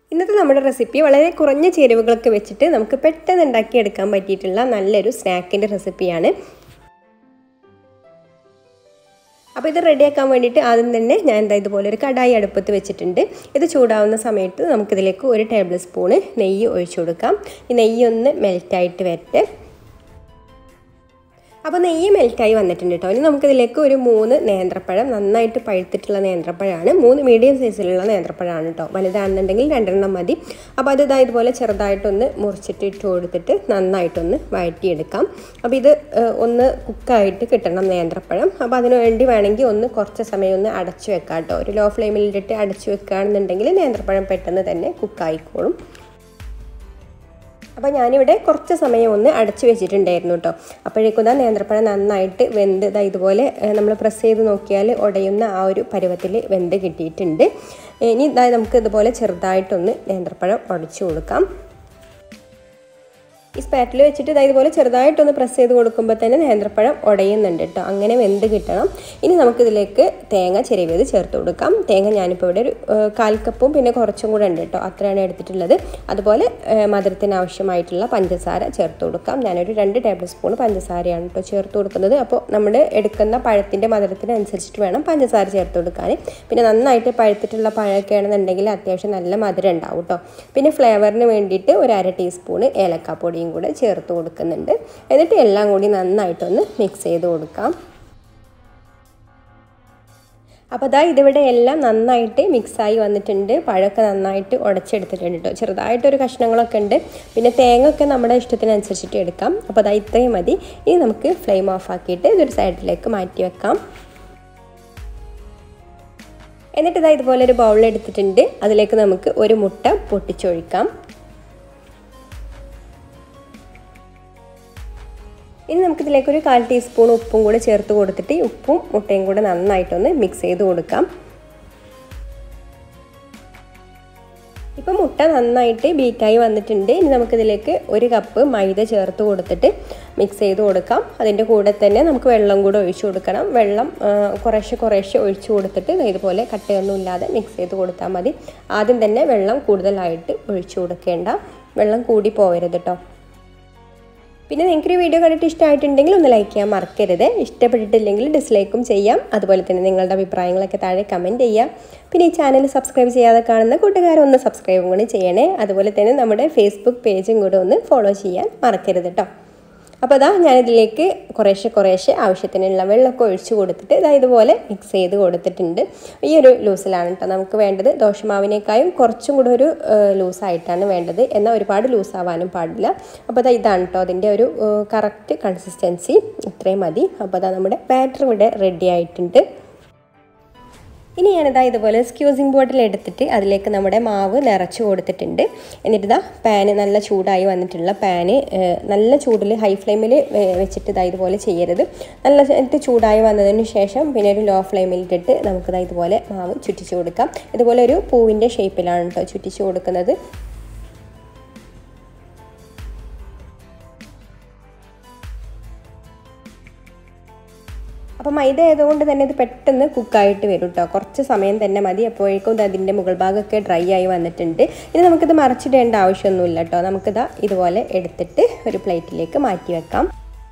ഇന്നത്തെ നമ്മുടെ റെസിപ്പി വളരെ കുറഞ്ഞ ചേരുവകളൊക്കെ വെച്ചിട്ട് നമുക്ക് പെട്ടെന്ന് ഉണ്ടാക്കിയെടുക്കാൻ പറ്റിയിട്ടുള്ള നല്ലൊരു സ്നാക്കിൻ്റെ റെസിപ്പിയാണ് അപ്പോൾ ഇത് റെഡിയാക്കാൻ വേണ്ടിയിട്ട് ആദ്യം തന്നെ ഞാൻ എന്താ ഇതുപോലെ ഒരു കടായി അടുപ്പത്ത് വെച്ചിട്ടുണ്ട് ഇത് ചൂടാവുന്ന സമയത്ത് നമുക്കിതിലേക്ക് ഒരു ടേബിൾ സ്പൂണ് നെയ്യ് ഒഴിച്ചു കൊടുക്കാം ഈ നെയ്യ് ഒന്ന് മെൽറ്റായിട്ട് വരട്ടെ അപ്പോൾ നെയ്യ് മെൽറ്റായി വന്നിട്ടുണ്ട് കേട്ടോ ഇനി നമുക്കിതിലേക്ക് ഒരു മൂന്ന് നേന്ത്രപ്പഴം നന്നായിട്ട് പഴുത്തിട്ടുള്ള നേന്ത്രപ്പഴമാണ് മൂന്ന് മീഡിയം സൈസിലുള്ള നേന്ത്രപ്പഴമാണ് കേട്ടോ വലുതാണെന്നുണ്ടെങ്കിൽ രണ്ടെണ്ണം മതി അപ്പോൾ അത് ഇതാ ഇതുപോലെ ചെറുതായിട്ടൊന്ന് മുറിച്ചിട്ട് ഇട്ട് കൊടുത്തിട്ട് നന്നായിട്ടൊന്ന് വഴറ്റിയെടുക്കാം അപ്പോൾ ഇത് ഒന്ന് കുക്കായിട്ട് കിട്ടണം നേന്ത്രപ്പഴം അപ്പോൾ അതിന് വേണ്ടി വേണമെങ്കിൽ ഒന്ന് കുറച്ച് സമയം ഒന്ന് അടച്ചു വെക്കാം കേട്ടോ ഒരു ലോ ഫ്ലെയിമിലിട്ടിട്ട് അടച്ചു വെക്കുകയാണെന്നുണ്ടെങ്കിൽ നേന്ത്രപ്പഴം പെട്ടെന്ന് തന്നെ കുക്കായിക്കോളും അപ്പോൾ ഞാനിവിടെ കുറച്ച് സമയം ഒന്ന് അടച്ചു വെച്ചിട്ടുണ്ടായിരുന്നു കേട്ടോ അപ്പോഴേക്കും ഇതാ നേന്ത്രപ്പഴം നന്നായിട്ട് വെന്ത് ഇതാ ഇതുപോലെ നമ്മൾ പ്രസ് ചെയ്ത് നോക്കിയാൽ ഉടയുന്ന ആ ഒരു പരുവത്തിൽ വെന്ത് കിട്ടിയിട്ടുണ്ട് ഇനി ഇതാ നമുക്ക് ഇതുപോലെ ചെറുതായിട്ടൊന്ന് നേന്ത്രപ്പഴം ഉടച്ചു കൊടുക്കാം ഈ സ്പാറ്റിൽ വെച്ചിട്ട് ഇതാ ഇതുപോലെ ചെറുതായിട്ടൊന്ന് പ്രസ് ചെയ്ത് കൊടുക്കുമ്പോൾ തന്നെ നേന്ത്രപ്പഴം ഉടയുന്നുണ്ട് കേട്ടോ അങ്ങനെ വെന്ത് കിട്ടണം ഇനി നമുക്കിതിലേക്ക് തേങ്ങ ചെറിയത് ചേർത്ത് കൊടുക്കാം തേങ്ങ ഞാനിപ്പോൾ ഇവിടെ ഒരു കാൽ കപ്പും പിന്നെ കുറച്ചും കൂടെ ഉണ്ട് കേട്ടോ അത്രയാണ് എടുത്തിട്ടുള്ളത് അതുപോലെ മധുരത്തിന് ആവശ്യമായിട്ടുള്ള പഞ്ചസാര ചേർത്ത് കൊടുക്കാം ഞാനൊരു രണ്ട് ടേബിൾ സ്പൂൺ പഞ്ചസാരയാണ് കേട്ടോ ചേർത്ത് കൊടുക്കുന്നത് അപ്പോൾ നമ്മൾ എടുക്കുന്ന പഴത്തിൻ്റെ മധുരത്തിനനുസരിച്ചിട്ട് വേണം പഞ്ചസാര ചേർത്ത് കൊടുക്കാൻ പിന്നെ നന്നായിട്ട് പഴുത്തിട്ടുള്ള പഴമൊക്കെ ആണെന്നുണ്ടെങ്കിൽ അത്യാവശ്യം നല്ല മധുരം ഉണ്ടാവും കേട്ടോ പിന്നെ ഫ്ലേവറിന് വേണ്ടിയിട്ട് ഒരു അര ടീസ്പൂണ് ഏലക്കാപ്പൊടിയും കൂടെ ചേർത്ത് കൊടുക്കുന്നുണ്ട് എന്നിട്ട് എല്ലാം കൂടി നന്നായിട്ടൊന്ന് മിക്സ് ചെയ്ത് കൊടുക്കാം അപ്പോൾ അതാ ഇതിവിടെ എല്ലാം നന്നായിട്ട് മിക്സായി വന്നിട്ടുണ്ട് പഴമൊക്കെ നന്നായിട്ട് ഉടച്ചെടുത്തിട്ടുണ്ട് കേട്ടോ ചെറുതായിട്ടൊരു കഷ്ണങ്ങളൊക്കെ ഉണ്ട് പിന്നെ തേങ്ങ ഒക്കെ നമ്മുടെ ഇഷ്ടത്തിനനുസരിച്ചിട്ട് എടുക്കാം അപ്പോൾ അതാ ഇത്രയും മതി ഇനി നമുക്ക് ഫ്ലെയിം ഓഫ് ആക്കിയിട്ട് ഇതൊരു സൈഡിലേക്ക് മാറ്റി വെക്കാം എന്നിട്ട് ഇതാ ഇതുപോലെ ഒരു ബൗൾ എടുത്തിട്ടുണ്ട് അതിലേക്ക് നമുക്ക് ഒരു മുട്ട പൊട്ടിച്ചൊഴിക്കാം ഇനി നമുക്കിതിലേക്ക് ഒരു കാൽ ടീസ്പൂൺ ഉപ്പും കൂടെ ചേർത്ത് കൊടുത്തിട്ട് ഉപ്പും മുട്ടയും കൂടെ നന്നായിട്ടൊന്ന് മിക്സ് ചെയ്ത് കൊടുക്കാം ഇപ്പം മുട്ട നന്നായിട്ട് ബീറ്റായി വന്നിട്ടുണ്ട് ഇനി നമുക്കിതിലേക്ക് ഒരു കപ്പ് മൈദ ചേർത്ത് കൊടുത്തിട്ട് മിക്സ് ചെയ്ത് കൊടുക്കാം അതിൻ്റെ കൂടെ തന്നെ നമുക്ക് വെള്ളം കൂടെ ഒഴിച്ചു കൊടുക്കണം വെള്ളം കുറേശ്ശെ കുറേശ്ശെ ഒഴിച്ചു കൊടുത്തിട്ട് ഇതുപോലെ കട്ടയൊന്നും ഇല്ലാതെ മിക്സ് ചെയ്ത് കൊടുത്താൽ മതി ആദ്യം തന്നെ വെള്ളം കൂടുതലായിട്ട് ഒഴിച്ചു കൊടുക്കേണ്ട വെള്ളം കൂടി പോകരുത് കേട്ടോ പിന്നെ നിങ്ങൾക്കൊരു വീഡിയോ കണ്ടിട്ട് ഇഷ്ടമായിട്ടുണ്ടെങ്കിൽ ഒന്ന് ലൈക്ക് ചെയ്യാൻ മറക്കരുത് ഇഷ്ടപ്പെട്ടിട്ടില്ലെങ്കിൽ ഡിസ്ലൈക്കും ചെയ്യാം അതുപോലെ തന്നെ നിങ്ങളുടെ അഭിപ്രായങ്ങളൊക്കെ താഴെ കമൻറ്റ് ചെയ്യാം പിന്നെ ഈ ചാനൽ സബ്സ്ക്രൈബ് ചെയ്യാതെ കാണുന്ന കൂട്ടുകാരൊന്ന് സബ്സ്ക്രൈബും കൂടി ചെയ്യണേ അതുപോലെ തന്നെ നമ്മുടെ ഫേസ്ബുക്ക് പേജും കൂടെ ഒന്ന് ഫോളോ ചെയ്യാൻ മറക്കരുത് കേട്ടോ അപ്പോൾ അതാ ഞാനിതിലേക്ക് കുറേശ്ശെ കുറേശ്ശെ ആവശ്യത്തിനുള്ള വെള്ളമൊക്കെ ഒഴിച്ചു കൊടുത്തിട്ട് ഇതാ ഇതുപോലെ മിക്സ് ചെയ്ത് കൊടുത്തിട്ടുണ്ട് ഈ ഒരു ലൂസിലാണ് കേട്ടോ നമുക്ക് വേണ്ടത് ദോശമാവിനേക്കാളും കുറച്ചും കൂടെ ഒരു ലൂസായിട്ടാണ് വേണ്ടത് എന്നാൽ ഒരുപാട് ലൂസാവാനും പാടില്ല അപ്പോൾ അതാ ഇതാണ് കേട്ടോ അതിൻ്റെ ഒരു കറക്റ്റ് കൺസിസ്റ്റൻസി ഇത്രയും മതി അപ്പോൾ അതാ നമ്മുടെ ബാറ്റർ ഇവിടെ റെഡി ആയിട്ടുണ്ട് ഇനി ഞാനിതാ ഇതുപോലെ സ്ക്യൂസിങ് ബോട്ടിൽ എടുത്തിട്ട് അതിലേക്ക് നമ്മുടെ മാവ് നിറച്ച് കൊടുത്തിട്ടുണ്ട് എന്നിട്ട് ഇതാ പാന് നല്ല ചൂടായി വന്നിട്ടുള്ള പാന് നല്ല ചൂടിൽ ഹൈ ഫ്ലെയിമിൽ വെച്ചിട്ട് ഇതാ ഇതുപോലെ ചെയ്യരുത് നല്ല എന്നിട്ട് ചൂടായി വന്നതിന് ശേഷം പിന്നെ ഒരു ലോ ഫ്ലെയിമിൽ ഇട്ടിട്ട് നമുക്കിതാ ഇതുപോലെ മാവ് ചുറ്റിച്ച് കൊടുക്കാം ഇതുപോലെ ഒരു പൂവിൻ്റെ ഷേപ്പിലാണ് കേട്ടോ ചുറ്റിച്ച് കൊടുക്കുന്നത് അപ്പോൾ മൈദ ആയതുകൊണ്ട് തന്നെ ഇത് പെട്ടെന്ന് കുക്കായിട്ട് വരും കേട്ടോ കുറച്ച് സമയം തന്നെ മതി അപ്പോഴേക്കും ഇത് അതിൻ്റെ മുകൾ ഭാഗമൊക്കെ ഡ്രൈ ആയി വന്നിട്ടുണ്ട് ഇനി നമുക്കിത് മറച്ചിടേണ്ട ആവശ്യമൊന്നുമില്ല കേട്ടോ നമുക്കിത് ഇതുപോലെ എടുത്തിട്ട് ഒരു പ്ലേറ്റിലേക്ക് മാറ്റി വെക്കാം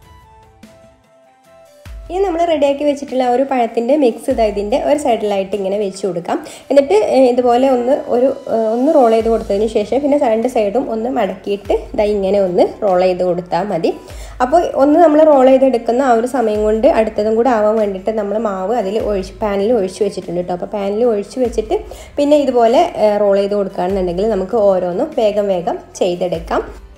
ഇനി നമ്മൾ റെഡിയാക്കി വെച്ചിട്ടുള്ള ഒരു പഴത്തിൻ്റെ മിക്സ് ഇതാ ഇതിൻ്റെ ഒരു സൈഡിലായിട്ട് ഇങ്ങനെ വെച്ച് കൊടുക്കാം എന്നിട്ട് ഇതുപോലെ ഒന്ന് ഒരു ഒന്ന് റോൾ ചെയ്ത് കൊടുത്തതിന് ശേഷം പിന്നെ രണ്ട് സൈഡും ഒന്ന് മടക്കിയിട്ട് ഇതാ ഇങ്ങനെ ഒന്ന് റോൾ ചെയ്ത് കൊടുത്താൽ മതി അപ്പോൾ ഒന്ന് നമ്മൾ റോൾ ചെയ്തെടുക്കുന്ന ആ ഒരു സമയം കൊണ്ട് അടുത്തതും കൂടെ ആവാൻ വേണ്ടിയിട്ട് നമ്മൾ മാവ് അതിൽ ഒഴിച്ച് പാനിൽ ഒഴിച്ച് വെച്ചിട്ടുണ്ട് കേട്ടോ അപ്പോൾ പാനിൽ ഒഴിച്ച് വെച്ചിട്ട് പിന്നെ ഇതുപോലെ റോൾ ചെയ്ത് കൊടുക്കുകയാണെന്നുണ്ടെങ്കിൽ നമുക്ക് ഓരോന്നും വേഗം വേഗം ചെയ്തെടുക്കാം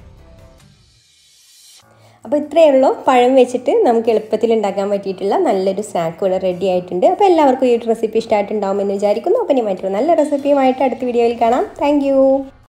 അപ്പോൾ ഇത്രയേ ഉള്ളൂ പഴം വെച്ചിട്ട് നമുക്ക് എളുപ്പത്തിൽ ഉണ്ടാക്കാൻ പറ്റിയിട്ടുള്ള നല്ലൊരു സ്നാക്ക് ഇവിടെ റെഡി ആയിട്ടുണ്ട് അപ്പോൾ എല്ലാവർക്കും ഈ ഒരു റെസിപ്പി ഇഷ്ടമായിട്ടുണ്ടാവുമെന്ന് വിചാരിക്കുന്നു അപ്പോൾ ഇനി മറ്റൊരു നല്ല റെസിപ്പിയുമായിട്ട് അടുത്ത വീഡിയോയിൽ കാണാം താങ്ക്